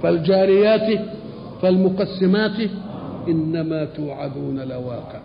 فالجاريات فالمقسمات انما توعدون لواقع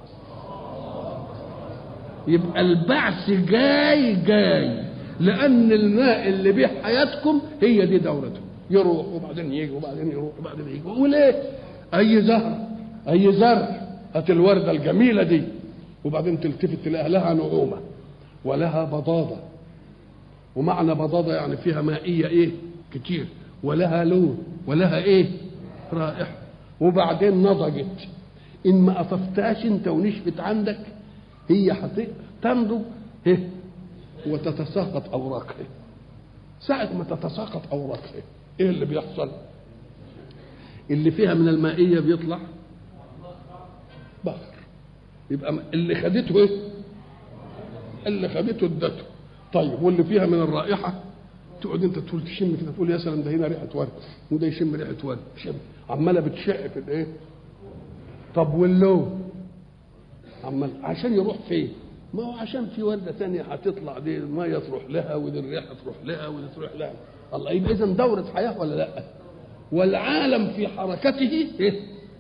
يبقى البعث جاي جاي لان الماء اللي بيه حياتكم هي دي دورته يروح وبعدين يجي وبعدين يروح وبعدين يجي وليه اي زهر اي زرع هات الورده الجميله دي وبعدين تلتفت تلاقي لها نعومه ولها بضاضه ومعنى بضاضه يعني فيها مائيه ايه كتير ولها لون ولها ايه رائحه وبعدين نضجت ان ما قطفتهاش انت ونشفت عندك هي تنضج إيه؟ وتتساقط اوراقها ساعة ما تتساقط اوراقها ايه اللي بيحصل؟ اللي فيها من المائية بيطلع بخر يبقى اللي خدته ايه؟ اللي خدته ادته طيب واللي فيها من الرائحة تقعد انت تقول تشم كده تقول يا سلام ده هنا ريحة ورد وده يشم ريحة ورد شم عمالة بتشع في الايه؟ طب واللون عمال عشان يروح فين؟ ما هو عشان في ورده ثانيه هتطلع دي الميه تروح لها ودي الريحه تروح لها ودي تروح لها الله يبقى اذا دوره حياه ولا لا؟ والعالم في حركته إيه؟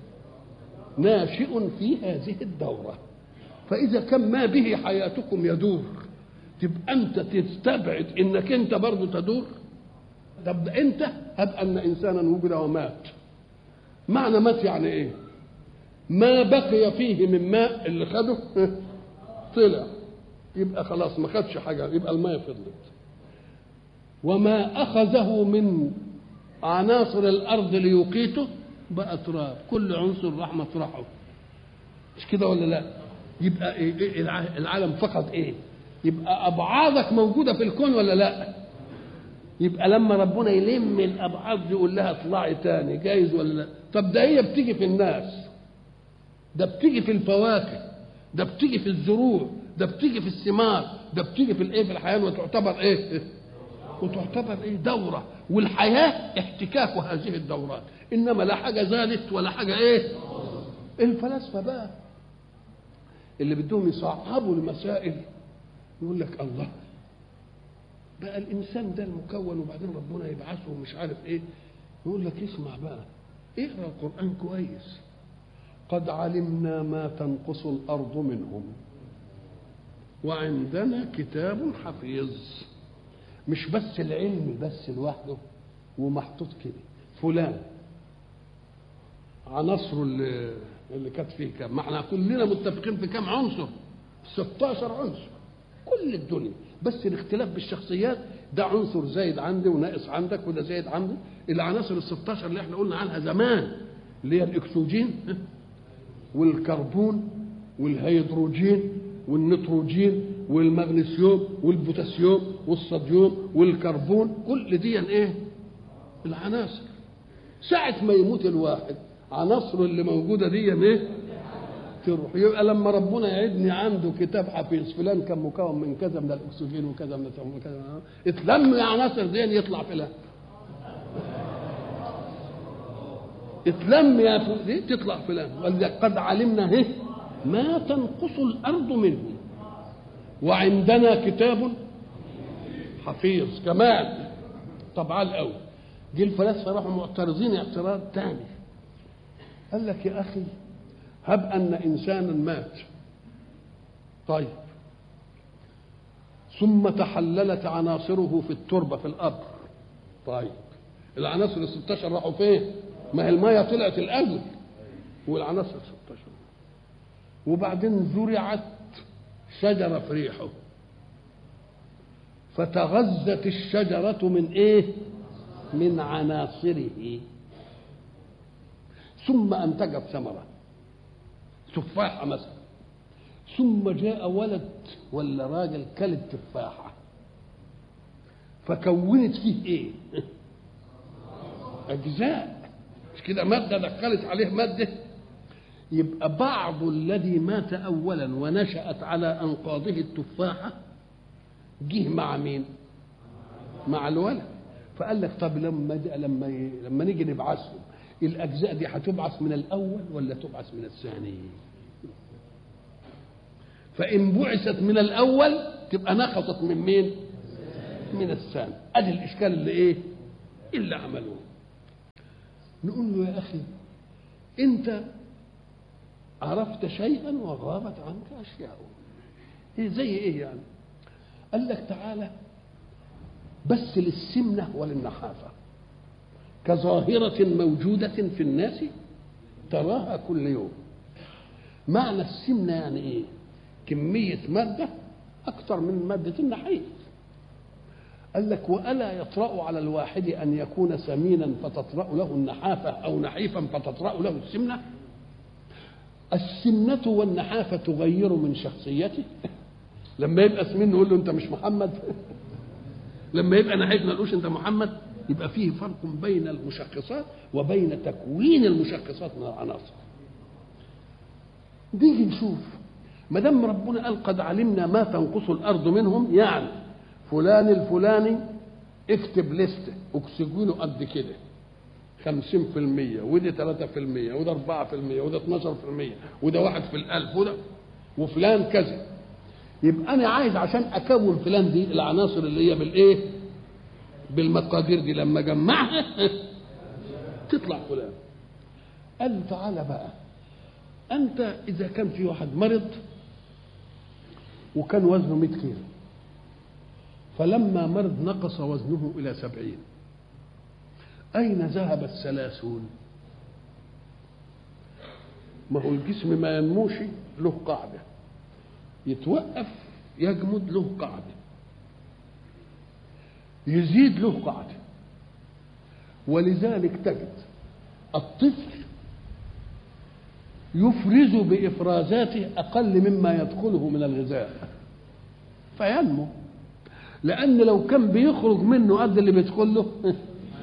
ناشئ في هذه الدوره فاذا كان ما به حياتكم يدور تبقى انت تستبعد انك انت برضه تدور طب انت هب ان انسانا وجد ومات معنى مات يعني ايه؟ ما بقي فيه من ماء اللي خده طلع يبقى خلاص ما خدش حاجه يبقى الماء فضلت وما اخذه من عناصر الارض ليقيته بقى تراب كل عنصر راح مطرحه مش كده ولا لا يبقى إيه إيه العالم فقط ايه يبقى ابعاضك موجوده في الكون ولا لا يبقى لما ربنا يلم الابعاد دي يقول لها اطلعي تاني جايز ولا لا طب ده هي بتيجي في الناس ده بتيجي في الفواكه ده بتيجي في الزروع ده بتيجي في الثمار ده بتيجي في الايه في الحياه وتعتبر ايه وتعتبر ايه دوره والحياه احتكاك هذه الدورات انما لا حاجه زادت ولا حاجه ايه الفلاسفه بقى اللي بدهم يصعبوا المسائل يقول لك الله بقى الانسان ده المكون وبعدين ربنا يبعثه ومش عارف ايه يقول لك اسمع بقى اقرا القران كويس قد علمنا ما تنقص الارض منهم وعندنا كتاب حفيظ مش بس العلم بس لوحده ومحطوط كده فلان عناصره اللي اللي كانت فيه كام ما احنا كلنا متفقين في كام عنصر 16 عنصر كل الدنيا بس الاختلاف بالشخصيات ده عنصر زايد عندي وناقص عندك وده زايد عندي العناصر ال 16 اللي احنا قلنا عنها زمان اللي هي الاكسجين والكربون والهيدروجين والنيتروجين والمغنيسيوم والبوتاسيوم والصوديوم والكربون كل دي ايه العناصر ساعة ما يموت الواحد عناصره اللي موجودة دي ايه تروح يبقى لما ربنا يعدني عنده كتاب حفيظ فلان كان مكون من كذا من الاكسجين وكذا من كذا اتلم العناصر دي يطلع فلان اتلم يا دي تطلع فلان قد علمنا ايه ما تنقص الارض منه وعندنا كتاب حفيظ كمان طبعا الاول جه الفلاسفه راحوا معترضين اعتراض ثاني قال لك يا اخي هب ان انسانا مات طيب ثم تحللت عناصره في التربه في الارض طيب العناصر ال 16 راحوا فين؟ ما هي الميه طلعت الاول والعناصر 16 وبعدين زرعت شجره في ريحه فتغذت الشجره من ايه؟ من عناصره ثم انتجت ثمره تفاحه مثلا ثم جاء ولد ولا راجل كل التفاحه فكونت فيه ايه؟ اجزاء مش كده ماده دخلت عليه ماده يبقى بعض الذي مات اولا ونشات على انقاضه التفاحه جه مع مين؟ مع الولد فقال لك طب لما لما لما نيجي نبعثهم الاجزاء دي هتبعث من الاول ولا تبعث من الثاني؟ فان بعثت من الاول تبقى نقصت من مين؟ من الثاني ادي الاشكال اللي ايه؟ اللي عملوه نقول له يا اخي انت عرفت شيئا وغابت عنك اشياء إيه زي ايه يعني قال لك تعالى بس للسمنه وللنحافه كظاهره موجوده في الناس تراها كل يوم معنى السمنه يعني ايه كميه ماده اكثر من ماده النحيف قال لك والا يطرا على الواحد ان يكون سمينا فتطرا له النحافه او نحيفا فتطرا له السمنه السمنه والنحافه تغير من شخصيته لما يبقى سمين نقول له انت مش محمد لما يبقى نحيف ما نقولوش انت محمد يبقى فيه فرق بين المشخصات وبين تكوين المشخصات من العناصر نيجي نشوف ما دام ربنا قال قد علمنا ما تنقص الارض منهم يعني فلان الفلاني اكتب لستة اكسجينه قد كده خمسين في المية ودي ثلاثة في المية وده أربعة في المية وده اتناشر في المية وده واحد في الألف وده وفلان كذا يبقى أنا عايز عشان أكون فلان دي العناصر اللي هي بالإيه؟ بالمقادير دي لما أجمعها تطلع فلان قال له تعالى بقى أنت إذا كان في واحد مرض وكان وزنه 100 كيلو فلما مرض نقص وزنه إلى سبعين أين ذهب الثلاثون ما هو الجسم ما ينموش له قاعدة يتوقف يجمد له قاعدة يزيد له قاعدة ولذلك تجد الطفل يفرز بإفرازاته أقل مما يدخله من الغذاء فينمو لأن لو كان بيخرج منه قد اللي بيدخل له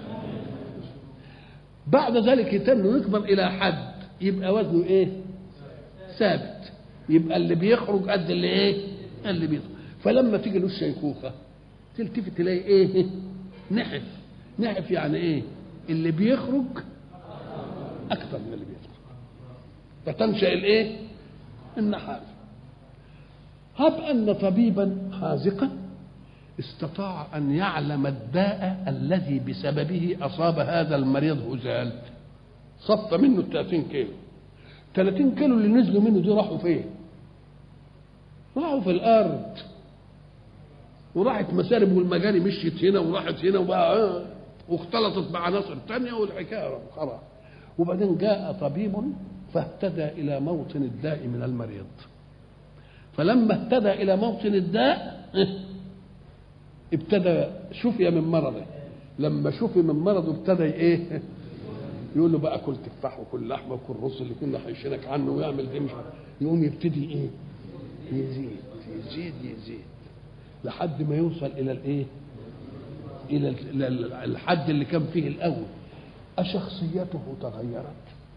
بعد ذلك يتم يكبر إلى حد يبقى وزنه إيه؟ ثابت يبقى اللي بيخرج قد اللي إيه؟ اللي بيدخل فلما تيجي له الشيخوخة تلتفت تلاقي إيه؟ نحف نحف يعني إيه؟ اللي بيخرج أكثر من اللي بيدخل فتنشأ الإيه؟ النحاف هب أن طبيبا حاذقا استطاع أن يعلم الداء الذي بسببه أصاب هذا المريض هزال صف منه ال 30 كيلو 30 كيلو اللي نزلوا منه دي راحوا فين؟ راحوا في الأرض وراحت مسارب والمجاري مشيت هنا وراحت هنا وبقى آه واختلطت بعناصر تانية والحكاية خلاص وبعدين جاء طبيب فاهتدى إلى موطن الداء من المريض فلما اهتدى إلى موطن الداء ابتدى شفي من مرضه لما شفي من مرضه ابتدى ايه يقول له بقى كل تفاح وكل لحمه وكل رز اللي كنا حيشينك عنه ويعمل دي مش يقوم يبتدي ايه يزيد يزيد يزيد لحد ما يوصل الى الايه الى الحد اللي كان فيه الاول أشخصيته تغيرت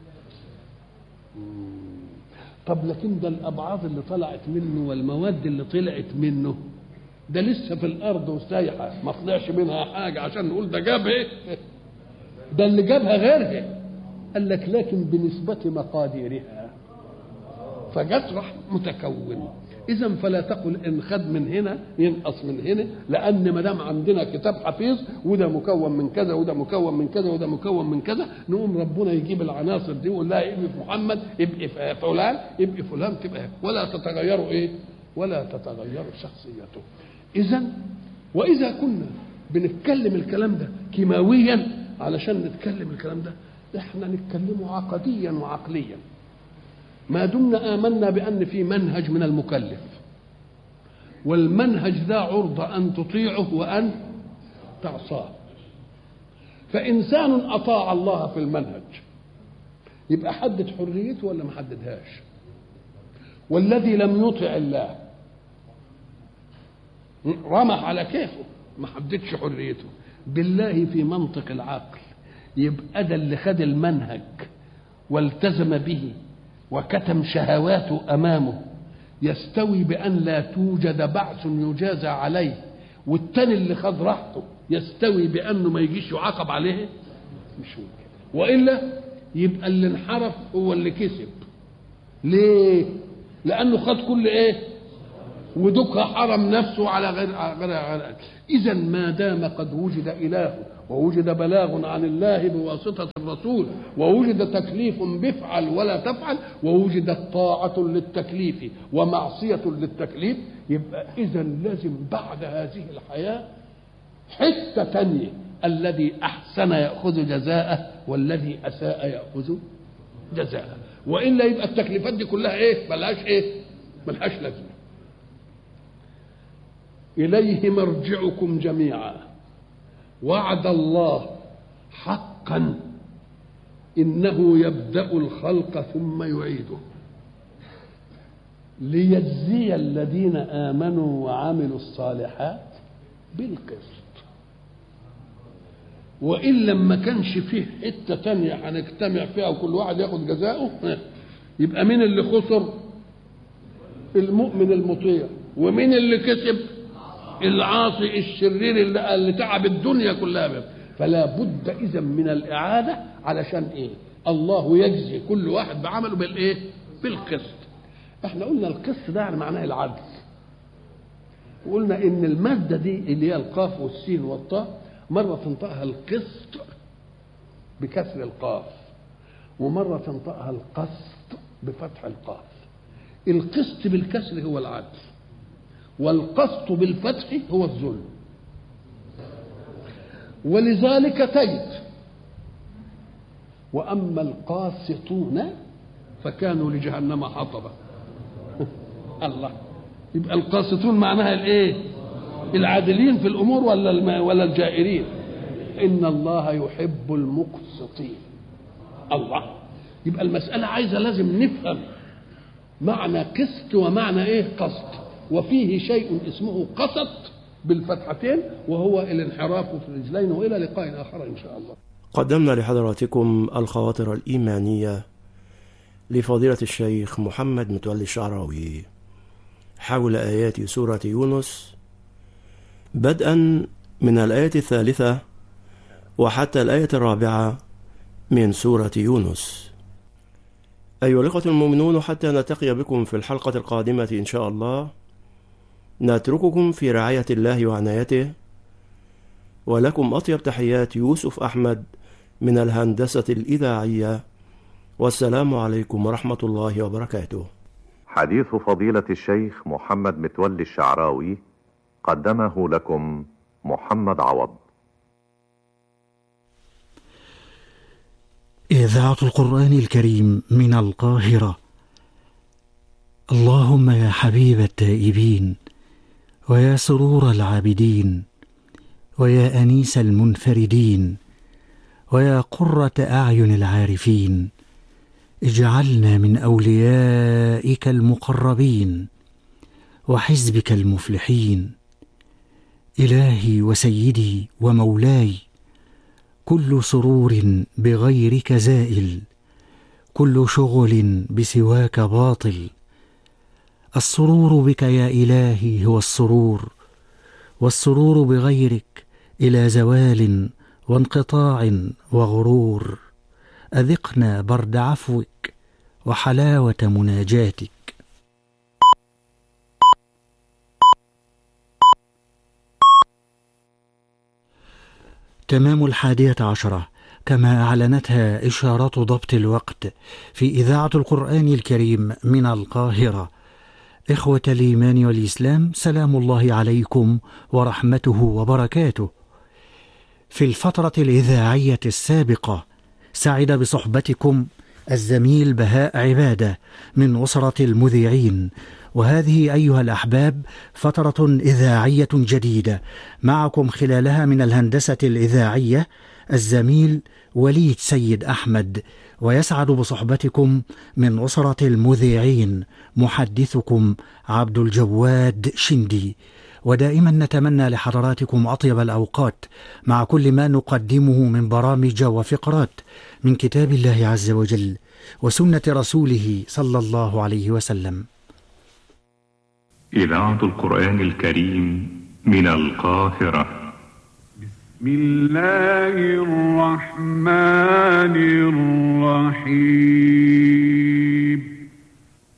طب لكن ده الأبعاض اللي طلعت منه والمواد اللي طلعت منه ده لسه في الارض وسايحه ما طلعش منها حاجه عشان نقول ده جاب ايه ده اللي جابها غيرها قال لك لكن بنسبه مقاديرها فجت راح متكون اذا فلا تقل ان خد من هنا ينقص من هنا لان ما دام عندنا كتاب حفيظ وده مكون من كذا وده مكون من كذا وده مكون من كذا نقوم ربنا يجيب العناصر دي ويقول لها ابقي في محمد ابقي في فلان ابقي فلان تبقى ولا تتغيروا ايه ولا تتغير شخصيته اذا واذا كنا بنتكلم الكلام ده كيماويا علشان نتكلم الكلام ده احنا نتكلمه عقديا وعقليا ما دمنا امنا بان في منهج من المكلف والمنهج ذا عرضة أن تطيعه وأن تعصاه فإنسان أطاع الله في المنهج يبقى حدد حريته ولا ما حددهاش والذي لم يطع الله رمح على كيفه ما حددش حريته بالله في منطق العقل يبقى ده اللي خد المنهج والتزم به وكتم شهواته امامه يستوي بان لا توجد بعث يجازى عليه والتاني اللي خد راحته يستوي بانه ما يجيش يعاقب عليه مش ممكن والا يبقى اللي انحرف هو اللي كسب ليه لانه خد كل ايه ودك حرم نفسه على غير غير, غير. اذا ما دام قد وجد اله ووجد بلاغ عن الله بواسطة الرسول ووجد تكليف بفعل ولا تفعل ووجدت طاعة للتكليف ومعصية للتكليف يبقى إذا لازم بعد هذه الحياة حتة تانية الذي أحسن يأخذ جزاءه والذي أساء يأخذ جزاءه وإلا يبقى التكليفات دي كلها إيه ملهاش إيه ملهاش لازمة إليه مرجعكم جميعا وعد الله حقا إنه يبدأ الخلق ثم يعيده ليجزي الذين آمنوا وعملوا الصالحات بالقسط وإن لما كانش فيه حتة تانية هنجتمع فيها وكل واحد ياخد جزاؤه يبقى مين اللي خسر المؤمن المطيع ومين اللي كسب العاصي الشرير اللي, اللي تعب الدنيا كلها بيه. فلا بد اذا من الاعاده علشان ايه الله يجزي كل واحد بعمله بالايه بالقسط احنا قلنا القسط ده يعني معناه العدل وقلنا ان الماده دي اللي هي القاف والسين والطاء مره تنطقها القسط بكسر القاف ومره تنطقها القسط بفتح القاف القسط بالكسر هو العدل والقسط بالفتح هو الظلم ولذلك تجد واما القاسطون فكانوا لجهنم حطبا الله يبقى القاسطون معناها الايه العادلين في الامور ولا الم... ولا الجائرين ان الله يحب المقسطين الله يبقى المساله عايزه لازم نفهم معنى قسط ومعنى ايه قسط وفيه شيء اسمه قسط بالفتحتين وهو الانحراف في الرجلين والى لقاء اخر ان شاء الله قدمنا لحضراتكم الخواطر الإيمانية لفضيلة الشيخ محمد متولي الشعراوي حول آيات سورة يونس بدءا من الآية الثالثة وحتى الآية الرابعة من سورة يونس أيها الإخوة المؤمنون حتى نلتقي بكم في الحلقة القادمة إن شاء الله نترككم في رعاية الله وعنايته ولكم أطيب تحيات يوسف أحمد من الهندسة الإذاعية والسلام عليكم ورحمة الله وبركاته حديث فضيلة الشيخ محمد متولي الشعراوي قدمه لكم محمد عوض إذاعة القرآن الكريم من القاهرة اللهم يا حبيب التائبين ويا سرور العابدين ويا أنيس المنفردين ويا قرة أعين العارفين اجعلنا من أوليائك المقربين وحزبك المفلحين إلهي وسيدي ومولاي كل سرور بغيرك زائل كل شغل بسواك باطل السرور بك يا إلهي هو السرور والسرور بغيرك إلى زوال وانقطاع وغرور أذقنا برد عفوك وحلاوة مناجاتك تمام الحادية عشرة كما أعلنتها إشارات ضبط الوقت في إذاعة القرآن الكريم من القاهرة إخوة الإيمان والإسلام سلام الله عليكم ورحمته وبركاته في الفترة الإذاعية السابقة سعد بصحبتكم الزميل بهاء عبادة من أسرة المذيعين وهذه أيها الأحباب فترة إذاعية جديدة معكم خلالها من الهندسة الإذاعية الزميل وليد سيد أحمد ويسعد بصحبتكم من أسرة المذيعين محدثكم عبد الجواد شندي ودائما نتمنى لحضراتكم أطيب الأوقات مع كل ما نقدمه من برامج وفقرات من كتاب الله عز وجل وسنة رسوله صلى الله عليه وسلم إذاعة القرآن الكريم من القاهرة بسم الله الرحمن الرحيم